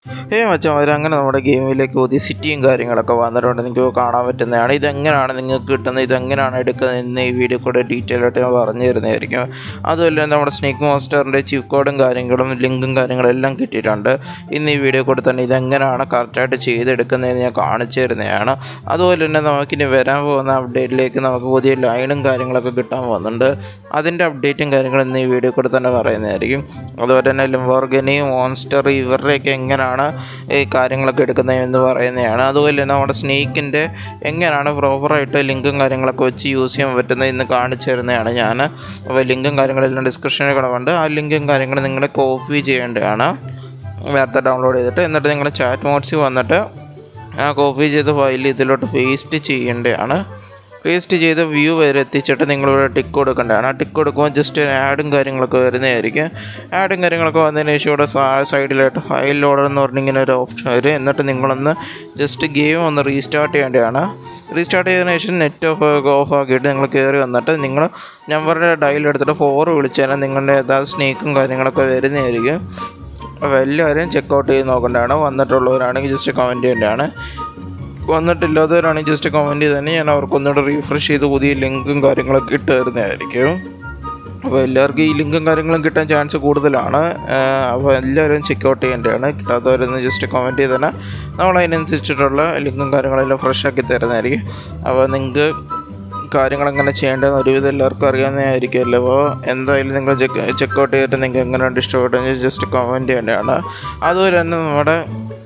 ഏ മച്ചന്മാർ അങ്ങനെ നമ്മുടെ ഗെയിമിലേക്ക് പുതിയ സിറ്റിയും കാര്യങ്ങളൊക്കെ വന്നിട്ടുണ്ട് നിങ്ങൾക്ക് കാണാൻ പറ്റുന്നതാണ് ഇതെങ്ങനെയാണ് നിങ്ങൾക്ക് കിട്ടുന്നത് ഇതെങ്ങനെയാണ് എടുക്കുന്നത് എന്ന് ഈ വീഡിയോ കൂടെ ഡീറ്റെയിൽ ആയിട്ട് ഞാൻ പറഞ്ഞു തരുന്നതായിരിക്കും അതുമല്ല നമ്മുടെ സ്നേക്ക് മോസ്റ്ററിൻ്റെ ചീഫ് കോഡും കാര്യങ്ങളും ലിങ്കും കാര്യങ്ങളും എല്ലാം കിട്ടിയിട്ടുണ്ട് ഇന്ന് ഈ വീഡിയോ കൂടെ തന്നെ ഇതെങ്ങനെയാണ് കറക്റ്റായിട്ട് ചെയ്തെടുക്കുന്നതെന്ന് ഞാൻ കാണിച്ചു തരുന്നതാണ് അതുപോലെ തന്നെ നമുക്കിനി വരാൻ പോകുന്ന അപ്ഡേറ്റിലേക്ക് നമുക്ക് പുതിയ ലൈനും കാര്യങ്ങളൊക്കെ കിട്ടാൻ പോകുന്നുണ്ട് അതിൻ്റെ അപ്ഡേറ്റും കാര്യങ്ങളും ഇന്ന് ഈ വീഡിയോ കൂടെ തന്നെ പറയുന്നതായിരിക്കും അതുപോലെ തന്നെ ലിംബോർഗനി മോൺസ്റ്റർ ഇവരുടെയൊക്കെ എങ്ങനെയാണ് ഈ കാര്യങ്ങളൊക്കെ എടുക്കുന്നത് എന്ന് പറയുന്നതാണ് അതുപോലെ തന്നെ നമ്മുടെ സ്നേക്കിൻ്റെ എങ്ങനെയാണ് പ്രോപ്പറായിട്ട് ലിങ്കും കാര്യങ്ങളൊക്കെ വെച്ച് യൂസ് ചെയ്യാൻ പറ്റുന്നത് എന്ന് കാണിച്ചു തരുന്നതാണ് ഞാൻ അപ്പോൾ ലിങ്കും കാര്യങ്ങളെല്ലാം ഡിസ്ക്രിപ്ഷനിൽ കിടപ്പുണ്ട് ആ ലിങ്കും കാര്യങ്ങളും നിങ്ങൾ കോപ്പി ചെയ്യേണ്ടതാണ് നേരത്തെ ഡൗൺലോഡ് ചെയ്തിട്ട് എന്നിട്ട് നിങ്ങൾ ചാറ്റ് മോഡ്സിൽ വന്നിട്ട് ആ കോപ്പി ചെയ്ത ഫയൽ ഇതിലോട്ട് പേസ്റ്റ് ചെയ്യേണ്ടതാണ് പേസ്റ്റ് ചെയ്ത് വ്യൂ വരെ എത്തിച്ചിട്ട് നിങ്ങളിവിടെ ടിക്ക് കൊടുക്കേണ്ടതാണ് ആ ടിക്ക് കൊടുക്കുമ്പോൾ ജസ്റ്റ് ആഡും കാര്യങ്ങളൊക്കെ വരുന്നതായിരിക്കും ആഡും കാര്യങ്ങളൊക്കെ വന്നതിന് ശേഷം ഇവിടെ സൈഡിലായിട്ട് ഫയൽ ലോഡർ എന്ന് പറഞ്ഞ് ഇങ്ങനെ ഒരു ഓപ്ഷൻ വരും എന്നിട്ട് നിങ്ങളൊന്ന് ജസ്റ്റ് ഗെയിം ഒന്ന് റീസ്റ്റാർട്ട് ചെയ്യേണ്ടതാണ് റീസ്റ്റാർട്ട് ചെയ്തതിന് ശേഷം നെറ്റ് ഓഫ് ഓഫ് ആക്കിയിട്ട് നിങ്ങൾ കയറി വന്നിട്ട് നിങ്ങൾ നമ്പറിൻ്റെ ഡയൽ എടുത്തിട്ട് ഫോർ വിളിച്ചാൽ നിങ്ങളുടെ യഥാർത്ഥ സ്നേക്കും കാര്യങ്ങളൊക്കെ വരുന്നതായിരിക്കും അപ്പോൾ എല്ലാവരും ചെക്കൗട്ട് ചെയ്ത് നോക്കേണ്ടതാണ് വന്നിട്ടുള്ളവരാണെങ്കിൽ ജസ്റ്റ് കമൻറ്റ് ചെയ്യേണ്ടതാണ് വന്നിട്ടില്ലാത്തവരാണെങ്കിൽ ജസ്റ്റ് കമൻറ്റ് ചെയ്ത് തന്നെ ഞാൻ അവർക്കൊന്നുകൂടെ റീഫ്രഷ് ചെയ്ത് പുതിയ ലിങ്കും കാര്യങ്ങളൊക്കെ ഇട്ട് തരുന്നതായിരിക്കും അപ്പോൾ എല്ലാവർക്കും ഈ ലിങ്കും കാര്യങ്ങളും കിട്ടാൻ ചാൻസ് കൂടുതലാണ് അപ്പോൾ എല്ലാവരും ചെക്കൗട്ട് ചെയ്യേണ്ടതാണ് കിട്ടാത്തവരൊന്ന് ജസ്റ്റ് കമൻറ്റ് ചെയ്ത് തന്നെ നമ്മൾ അതിനനുസരിച്ചിട്ടുള്ള ലിങ്കും കാര്യങ്ങളെല്ലാം ഫ്രഷ് ആക്കി തരുന്നതായിരിക്കും അപ്പോൾ നിങ്ങൾക്ക് കാര്യങ്ങൾ എങ്ങനെ ചെയ്യേണ്ടതെന്ന് ഒരുവിധം എല്ലാവർക്കും അറിയാവുന്നതായിരിക്കുമല്ലോ അപ്പോൾ എന്തായാലും നിങ്ങൾ ചെക്ക് ചെക്കൗട്ട് ചെയ്തിട്ട് നിങ്ങൾക്ക് എങ്ങനെയുണ്ട് ഇഷ്ടപ്പെട്ടെങ്കിൽ ജസ്റ്റ് കമൻറ്റ് ചെയ്യേണ്ടതാണ് അതുപോലെ തന്നെ നമ്മുടെ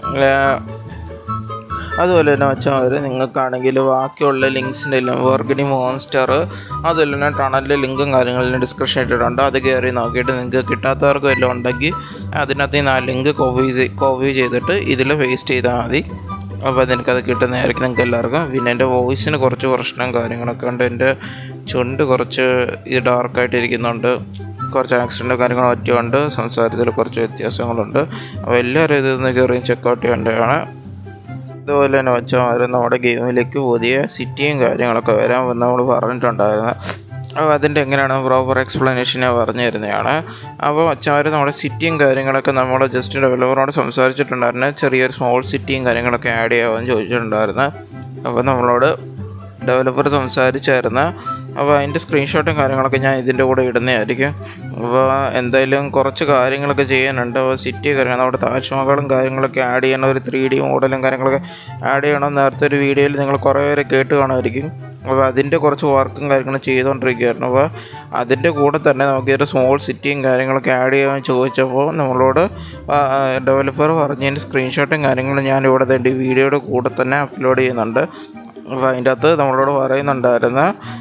അതുപോലെ തന്നെ വെച്ചാൽ നിങ്ങൾക്കാണെങ്കിൽ ബാക്കിയുള്ള ലിങ്ക്സിൻ്റെ എല്ലാം വർഗിനി മോൺസ്റ്റർ അതുപോലെ തന്നെ ടണലിലെ ലിങ്കും കാര്യങ്ങളും ഡിസ്ക്രിപ്ഷൻ ഇട്ടിട്ടുണ്ട് അത് കയറി നോക്കിയിട്ട് നിങ്ങൾക്ക് കിട്ടാത്തവർക്കും എല്ലാം ഉണ്ടെങ്കിൽ അതിനകത്ത് നിന്ന് ആ ലിങ്ക് കോപ്പി കോപ്പി ചെയ്തിട്ട് ഇതിൽ പേസ്റ്റ് ചെയ്താൽ മതി അപ്പോൾ നിനക്കത് കിട്ടുന്നതായിരിക്കും നിങ്ങൾക്ക് എല്ലാവർക്കും പിന്നെ എൻ്റെ വോയിസിന് കുറച്ച് പ്രശ്നം കാര്യങ്ങളൊക്കെ ഉണ്ട് എൻ്റെ ചുണ്ട് കുറച്ച് ഇത് ഡാർക്കായിട്ട് ഇരിക്കുന്നുണ്ട് കുറച്ച് ആക്സിഡൻറ്റ് കാര്യങ്ങൾ പറ്റിയുണ്ട് സംസാരത്തിൽ കുറച്ച് വ്യത്യാസങ്ങളുണ്ട് അപ്പോൾ എല്ലാവരും ഇതൊന്ന് കയറി ചെക്കൗട്ട് ചെയ്യേണ്ടതാണ് അതുപോലെ തന്നെ വെച്ചാൽ നമ്മുടെ ഗെയിമിലേക്ക് പുതിയ സിറ്റിയും കാര്യങ്ങളൊക്കെ വരാൻ വന്ന് നമ്മൾ പറഞ്ഞിട്ടുണ്ടായിരുന്നു അപ്പോൾ അതിൻ്റെ എങ്ങനെയാണ് പ്രോപ്പർ എക്സ്പ്ലനേഷൻ ഞാൻ പറഞ്ഞു തരുന്നതാണ് അപ്പോൾ അച്ഛന്മാർ നമ്മുടെ സിറ്റിയും കാര്യങ്ങളൊക്കെ നമ്മൾ ജസ്റ്റ് ഡെവലപ്പറോട് സംസാരിച്ചിട്ടുണ്ടായിരുന്നു ചെറിയൊരു സ്മോൾ സിറ്റിയും കാര്യങ്ങളൊക്കെ ആഡ് ചെയ്യാമെന്ന് ചോദിച്ചിട്ടുണ്ടായിരുന്നു അപ്പോൾ നമ്മളോട് ഡെവലപ്പർ സംസാരിച്ചായിരുന്നു അപ്പോൾ അതിൻ്റെ സ്ക്രീൻഷോട്ടും കാര്യങ്ങളൊക്കെ ഞാൻ ഇതിൻ്റെ കൂടെ ഇടുന്നതായിരിക്കും അപ്പോൾ എന്തായാലും കുറച്ച് കാര്യങ്ങളൊക്കെ ചെയ്യാനുണ്ട് അപ്പോൾ സിറ്റി കാര്യങ്ങൾ നമ്മുടെ താജ്മഹലും കാര്യങ്ങളൊക്കെ ആഡ് ചെയ്യണം ഒരു ത്രീ ഡി മോഡലും കാര്യങ്ങളൊക്കെ ആഡ് ചെയ്യണം നേരത്തെ ഒരു വീഡിയോയിൽ നിങ്ങൾ കുറേ പേരെ കേട്ട് കാണുമായിരിക്കും അപ്പോൾ അതിൻ്റെ കുറച്ച് വർക്കും കാര്യങ്ങളും ചെയ്തുകൊണ്ടിരിക്കുകയായിരുന്നു അപ്പോൾ അതിൻ്റെ കൂടെ തന്നെ നമുക്ക് ഒരു സ്മോൾ സിറ്റിയും കാര്യങ്ങളൊക്കെ ആഡ് ചെയ്യാൻ ചോദിച്ചപ്പോൾ നമ്മളോട് ഡെവലപ്പർ പറഞ്ഞതിൻ്റെ സ്ക്രീൻഷോട്ടും കാര്യങ്ങളും ഞാൻ ഇവിടെ തന്നെ വീഡിയോയുടെ കൂടെ തന്നെ അപ്ലോഡ് ചെയ്യുന്നുണ്ട് അപ്പോൾ അതിൻ്റെ അകത്ത് നമ്മളോട് പറയുന്നുണ്ടായിരുന്നു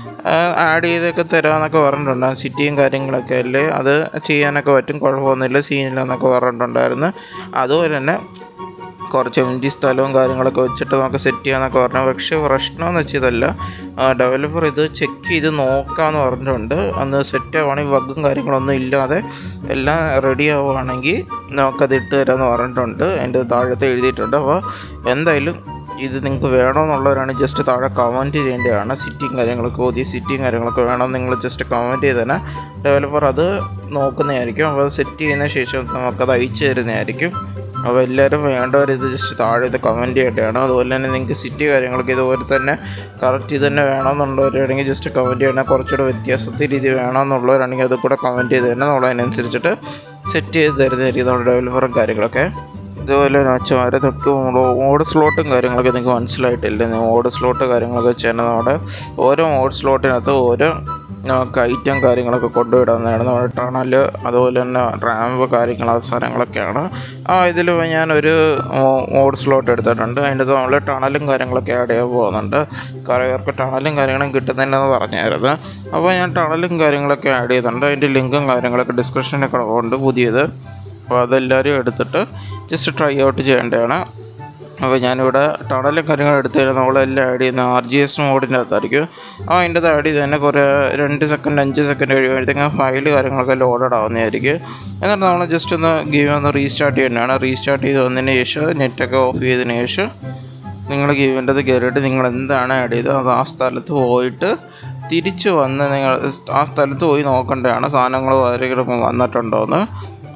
ആഡ് ചെയ്തൊക്കെ തരാമെന്നൊക്കെ പറഞ്ഞിട്ടുണ്ട് സിറ്റിയും കാര്യങ്ങളൊക്കെ അല്ലേ അത് ചെയ്യാനൊക്കെ പറ്റും കുഴപ്പമൊന്നുമില്ല സീനില്ല എന്നൊക്കെ പറഞ്ഞിട്ടുണ്ടായിരുന്നു അതുപോലെ തന്നെ കുറച്ച് എം ജി സ്ഥലവും കാര്യങ്ങളൊക്കെ വെച്ചിട്ട് നമുക്ക് സെറ്റ് ചെയ്യാമെന്നൊക്കെ പറഞ്ഞു പക്ഷേ പ്രശ്നമെന്ന് വെച്ചതല്ല ഡെവലപ്പർ ഇത് ചെക്ക് ചെയ്ത് നോക്കാമെന്ന് പറഞ്ഞിട്ടുണ്ട് അന്ന് സെറ്റ് ആവുകയാണെങ്കിൽ ബഗ്ഗും കാര്യങ്ങളൊന്നും ഇല്ലാതെ എല്ലാം റെഡി ആവുകയാണെങ്കിൽ നമുക്കത് ഇട്ട് തരാമെന്ന് പറഞ്ഞിട്ടുണ്ട് അതിൻ്റെ താഴത്ത് എഴുതിയിട്ടുണ്ട് അപ്പോൾ എന്തായാലും ഇത് നിങ്ങൾക്ക് വേണമെന്നുള്ളവരാണ് ജസ്റ്റ് താഴെ കമൻറ്റ് ചെയ്യേണ്ടതാണ് സിറ്റിയും കാര്യങ്ങളൊക്കെ പുതിയ സിറ്റിയും കാര്യങ്ങളൊക്കെ വേണം നിങ്ങൾ ജസ്റ്റ് കമൻറ്റ് ചെയ്ത് തന്നെ ഡെവലപ്പർ അത് നോക്കുന്നതായിരിക്കും അപ്പോൾ അത് സെറ്റ് ചെയ്യുന്ന ശേഷം നമുക്കത് അയച്ചു തരുന്നതായിരിക്കും അപ്പോൾ എല്ലാവരും വേണ്ടവർ ഇത് ജസ്റ്റ് താഴെ ഇത് കമൻറ്റ് ചെയ്യേണ്ടതാണ് അതുപോലെ തന്നെ നിങ്ങൾക്ക് സിറ്റി കാര്യങ്ങളൊക്കെ ഇതുപോലെ തന്നെ കറക്റ്റ് ഇത് തന്നെ വേണമെന്നുള്ളവരാണെങ്കിൽ ജസ്റ്റ് കമൻറ്റ് ചെയ്യണം കുറച്ചുകൂടെ വ്യത്യാസത്തിൽ രീതി വേണമെന്നുള്ളവരാണെങ്കിൽ അത് കൂടെ കമൻറ്റ് ചെയ്ത് തന്നെ നമ്മൾ അതിനനുസരിച്ചിട്ട് സെറ്റ് ചെയ്ത് തരുന്നതായിരിക്കും നമ്മുടെ ഡെവലപ്പറും കാര്യങ്ങളൊക്കെ ഇതുപോലെ അച്ഛന്മാരെ തൊട്ട് ഓട് സ്ലോട്ടും കാര്യങ്ങളൊക്കെ നിങ്ങൾക്ക് മനസ്സിലായിട്ടില്ല ഓട് സ്ലോട്ട് കാര്യങ്ങളൊക്കെ വെച്ചാൽ നമ്മുടെ ഓരോ ഓട് സ്ലോട്ടിനകത്ത് ഓരോ നമുക്ക് ഐറ്റം കാര്യങ്ങളൊക്കെ കൊണ്ടുവിടാവുന്നതാണ് നമ്മുടെ ടണൽ അതുപോലെ തന്നെ റാമ്പ് കാര്യങ്ങൾ ആ സാധനങ്ങളൊക്കെയാണ് ആ ഇതിൽ ഞാനൊരു ഓട് സ്ലോട്ട് എടുത്തിട്ടുണ്ട് അതിൻ്റെ അകത്ത് നമ്മൾ ടണലും കാര്യങ്ങളൊക്കെ ആഡ് ചെയ്യാൻ പോകുന്നുണ്ട് കുറേവർക്ക് ടണലും കാര്യങ്ങളും കിട്ടുന്നില്ലെന്ന് പറഞ്ഞായിരുന്നു അപ്പോൾ ഞാൻ ടണലും കാര്യങ്ങളൊക്കെ ആഡ് ചെയ്യുന്നുണ്ട് അതിൻ്റെ ലിങ്കും കാര്യങ്ങളൊക്കെ ഡിസ്ക്രിപ്ഷനിൽ ഉണ്ട് പുതിയത് അപ്പോൾ അതെല്ലാവരും എടുത്തിട്ട് ജസ്റ്റ് ട്രൈ ഔട്ട് ചെയ്യേണ്ടതാണ് അപ്പോൾ ഞാനിവിടെ ടണലും കാര്യങ്ങളും എടുത്ത് കഴിഞ്ഞാൽ നമ്മളെല്ലാം ആഡ് ചെയ്യുന്ന ആർ ജി എസ് മോഡിൻ്റെ അകത്തായിരിക്കും ആ അതിൻ്റെ അകത്ത് ആഡ് ചെയ്ത് തന്നെ കുറേ രണ്ട് സെക്കൻഡ് അഞ്ച് സെക്കൻഡ് കഴിയുമ്പോഴത്തേക്കും ഫയൽ കാര്യങ്ങളൊക്കെ ലോഡഡ് ആവുന്നതായിരിക്കും എന്നിട്ട് നമ്മൾ ജസ്റ്റ് ഒന്ന് ഗെയിം ഒന്ന് റീസ്റ്റാർട്ട് ചെയ്യേണ്ടതാണ് റീസ്റ്റാർട്ട് ചെയ്ത് വന്നതിന് ശേഷം നെറ്റൊക്കെ ഓഫ് ചെയ്തതിന് ശേഷം നിങ്ങൾ ഗെയിമിൻ്റെ അത് കയറിയിട്ട് നിങ്ങൾ എന്താണ് ആഡ് ചെയ്തത് അത് ആ സ്ഥലത്ത് പോയിട്ട് തിരിച്ചു വന്ന് നിങ്ങൾ ആ സ്ഥലത്ത് പോയി നോക്കേണ്ടതാണ് സാധനങ്ങൾ ആരെങ്കിലും വന്നിട്ടുണ്ടോ എന്ന്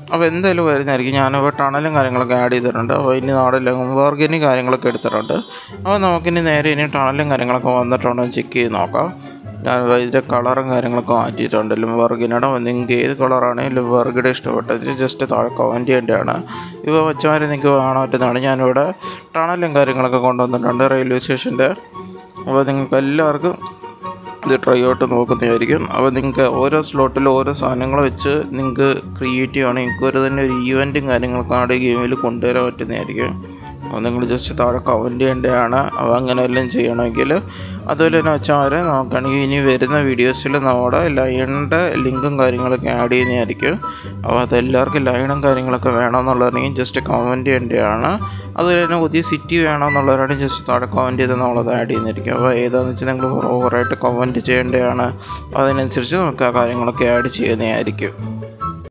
അപ്പോൾ എന്തായാലും വരുന്നതായിരിക്കും ഞാനിപ്പോൾ ടണലും കാര്യങ്ങളൊക്കെ ആഡ് ചെയ്തിട്ടുണ്ട് അപ്പോൾ ഇനി നാടെല്ലാം ഓർഗാനിക് കാര്യങ്ങളൊക്കെ എടുത്തിട്ടുണ്ട് അപ്പോൾ നമുക്കിനി നേരെ ഇനി ടണലും കാര്യങ്ങളൊക്കെ വന്നിട്ടുണ്ടോ എന്ന് ചെക്ക് ചെയ്ത് നോക്കാം ഞാൻ ഇതിൻ്റെ കളറും കാര്യങ്ങളൊക്കെ മാറ്റിയിട്ടുണ്ട് ലുംബർഗിനയുടെ നിങ്ങൾക്ക് ഏത് കളറാണ് ലുംബർഗിയുടെ ഇഷ്ടപ്പെട്ടത് ജസ്റ്റ് താഴെ കമൻറ്റ് ചെയ്യേണ്ടതാണ് ഇപ്പോൾ വെച്ചമാരെ നിങ്ങൾക്ക് കാണാൻ പറ്റുന്നതാണ് ഞാനിവിടെ ടണലും കാര്യങ്ങളൊക്കെ കൊണ്ടുവന്നിട്ടുണ്ട് റെയിൽവേ സ്റ്റേഷൻ്റെ അപ്പോൾ നിങ്ങൾക്ക് എല്ലാവർക്കും ഇത് ട്രൈ ഔട്ട് നോക്കുന്നതായിരിക്കും അപ്പോൾ നിങ്ങൾക്ക് ഓരോ സ്ലോട്ടിൽ ഓരോ സാധനങ്ങൾ വെച്ച് നിങ്ങൾക്ക് ക്രിയേറ്റീവ് ആണ് നിങ്ങൾക്ക് ഒരു തന്നെ ഒരു ഈവൻറ്റും കാര്യങ്ങളൊക്കെ ആ ഗെയിമിൽ കൊണ്ടുവരാൻ പറ്റുന്നതായിരിക്കും അപ്പോൾ നിങ്ങൾ ജസ്റ്റ് താഴെ കമൻറ്റ് ചെയ്യേണ്ടതാണ് അപ്പോൾ അങ്ങനെ എല്ലാം ചെയ്യണമെങ്കിൽ അതുപോലെ തന്നെ വെച്ചാൽ നോക്കുകയാണെങ്കിൽ ഇനി വരുന്ന വീഡിയോസിൽ നമ്മുടെ ലൈനിൻ്റെ ലിങ്കും കാര്യങ്ങളൊക്കെ ആഡ് ചെയ്യുന്നതായിരിക്കും അപ്പോൾ അതെല്ലാവർക്കും ലൈനും കാര്യങ്ങളൊക്കെ വേണമെന്നുള്ളതാണെങ്കിൽ ജസ്റ്റ് കമൻറ്റ് ചെയ്യേണ്ടതാണ് അതുപോലെ തന്നെ പുതിയ സിറ്റി വേണമെന്നുള്ളവരാണെങ്കിൽ ജസ്റ്റ് താഴെ കമൻറ്റ് ചെയ്ത് നമ്മളത് ആഡ് ചെയ്യുന്നതായിരിക്കും അപ്പോൾ ഏതാണെന്ന് വെച്ചാൽ നിങ്ങൾ ഓവറായിട്ട് കമൻറ്റ് ചെയ്യേണ്ടതാണ് അപ്പോൾ അതിനനുസരിച്ച് നമുക്ക് ആ കാര്യങ്ങളൊക്കെ ആഡ് ചെയ്യുന്നതായിരിക്കും